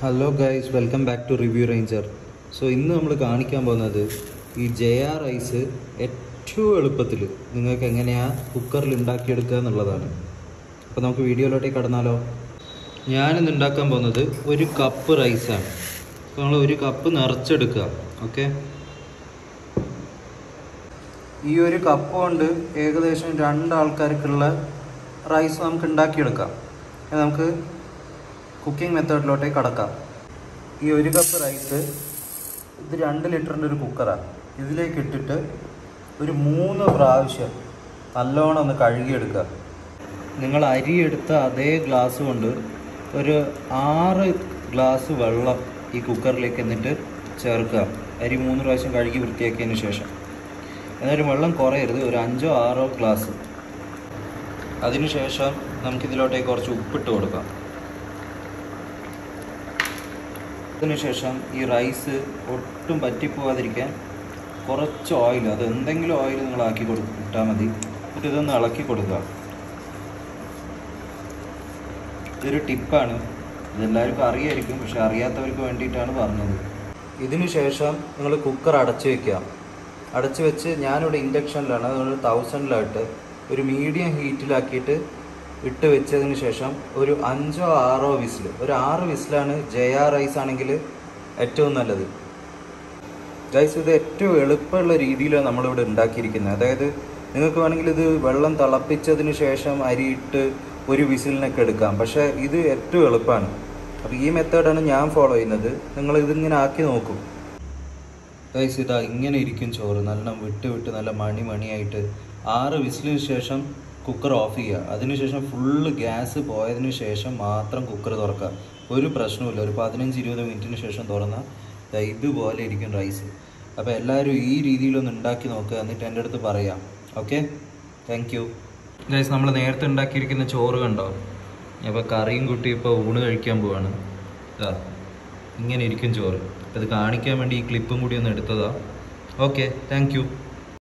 hello guys welcome back to review ranger so ഇന്ന് നമ്മൾ കാണിക്കാൻ പോകുന്നത് ഈ ജെ ആർ റൈസ് ഏറ്റവും എളുപ്പത്തിൽ നിങ്ങൾക്ക് എങ്ങനെയാണ് കുക്കറിൽ ഉണ്ടാക്കിയെടുക്കുക എന്നുള്ളതാണ് അപ്പോൾ നമുക്ക് വീഡിയോയിലോട്ടേക്ക് കടന്നാലോ ഞാനിന്ന് ഉണ്ടാക്കാൻ പോകുന്നത് ഒരു കപ്പ് റൈസാണ് അപ്പോൾ നമ്മൾ ഒരു കപ്പ് നിറച്ചെടുക്കുക ഓക്കെ ഈ ഒരു കപ്പ് കൊണ്ട് ഏകദേശം രണ്ട് ആൾക്കാർക്കുള്ള റൈസ് നമുക്ക് ഉണ്ടാക്കിയെടുക്കാം അത് നമുക്ക് കുക്കിംഗ് മെത്തേഡിലോട്ടേക്ക് കടക്കാം ഈ ഒരു കപ്പ് റൈസ് ഇത് രണ്ട് ലിറ്ററിൻ്റെ ഒരു കുക്കറാണ് ഇതിലേക്ക് ഇട്ടിട്ട് ഒരു മൂന്ന് പ്രാവശ്യം നല്ലോണം ഒന്ന് കഴുകിയെടുക്കുക നിങ്ങൾ അരി എടുത്ത അതേ ഗ്ലാസ് കൊണ്ട് ഒരു ആറ് ഗ്ലാസ് വെള്ളം ഈ കുക്കറിലേക്ക് എന്നിട്ട് ചേർക്കുക അരി മൂന്ന് പ്രാവശ്യം കഴുകി വൃത്തിയാക്കിയതിന് ശേഷം എന്നാലും വെള്ളം കുറയരുത് ഒരു അഞ്ചോ ആറോ ഗ്ലാസ് അതിനുശേഷം നമുക്കിതിലോട്ടേക്ക് കുറച്ച് ഉപ്പിട്ട് കൊടുക്കാം അതിനുശേഷം ഈ റൈസ് ഒട്ടും പറ്റിപ്പോവാതിരിക്കാൻ കുറച്ച് ഓയിൽ അത് എന്തെങ്കിലും ഓയിൽ നിങ്ങൾ ആക്കി കൊടു ഇട്ടാൽ മതി എന്നിട്ട് ഇതൊന്ന് ഇളക്കി കൊടുക്കുക ഇതൊരു ടിപ്പാണ് ഇതെല്ലാവർക്കും അറിയായിരിക്കും പക്ഷെ അറിയാത്തവർക്ക് വേണ്ടിയിട്ടാണ് പറഞ്ഞത് ഇതിന് ശേഷം നിങ്ങൾ കുക്കർ അടച്ചു വെക്കുക അടച്ചു വെച്ച് ഞാനിവിടെ ഇൻഡക്ഷനിലാണ് അതുകൊണ്ട് തൗസൻഡിലായിട്ട് ഒരു മീഡിയം ഹീറ്റിലാക്കിയിട്ട് ഇട്ട് വെച്ചതിന് ശേഷം ഒരു അഞ്ചോ ആറോ വിസിൽ ഒരു ആറ് വിസിലാണ് ജെ ആർ റൈസ് ആണെങ്കിൽ ഏറ്റവും നല്ലത് റൈസ് ഇത് ഏറ്റവും എളുപ്പമുള്ള രീതിയിലാണ് നമ്മളിവിടെ ഉണ്ടാക്കിയിരിക്കുന്നത് അതായത് നിങ്ങൾക്ക് വേണമെങ്കിൽ ഇത് വെള്ളം തിളപ്പിച്ചതിന് ശേഷം അരിയിട്ട് ഒരു വിസിലിനൊക്കെ എടുക്കാം പക്ഷേ ഇത് ഏറ്റവും എളുപ്പമാണ് അപ്പോൾ ഈ മെത്തേഡാണ് ഞാൻ ഫോളോ ചെയ്യുന്നത് നിങ്ങൾ ഇതിങ്ങനെ ആക്കി നോക്കും ഗൈസ് ഇതാ ഇങ്ങനെ ഇരിക്കും ചോറ് നല്ല വിട്ട് വിട്ട് നല്ല മണി മണിയായിട്ട് ആറ് വിസിലിന് ശേഷം കുക്കർ ഓഫ് ചെയ്യുക അതിനുശേഷം ഫുള്ള് ഗ്യാസ് പോയതിന് ശേഷം മാത്രം കുക്കർ തുറക്കുക ഒരു പ്രശ്നവുമില്ല ഒരു പതിനഞ്ച് ഇരുപത് മിനിറ്റിന് ശേഷം തുറന്നാൽ ദാ ഇതുപോലെ ഇരിക്കും റൈസ് അപ്പോൾ എല്ലാവരും ഈ രീതിയിലൊന്ന് ഉണ്ടാക്കി നോക്കുക എന്നിട്ട് എൻ്റെ അടുത്ത് പറയാം ഓക്കെ താങ്ക് യു ഗൈസ് നമ്മൾ നേരത്തെ ഉണ്ടാക്കിയിരിക്കുന്ന ചോറ് കണ്ടോ അപ്പോൾ കറിയും കുട്ടി ഇപ്പോൾ ഊണ് കഴിക്കാൻ പോവാണ് ഇതാ ഇങ്ങനെ ഇരിക്കും ചോറ് അപ്പോൾ ഇത് കാണിക്കാൻ വേണ്ടി ഈ ക്ലിപ്പും കൂടി ഒന്ന് എടുത്തതാ ഓക്കെ താങ്ക് യു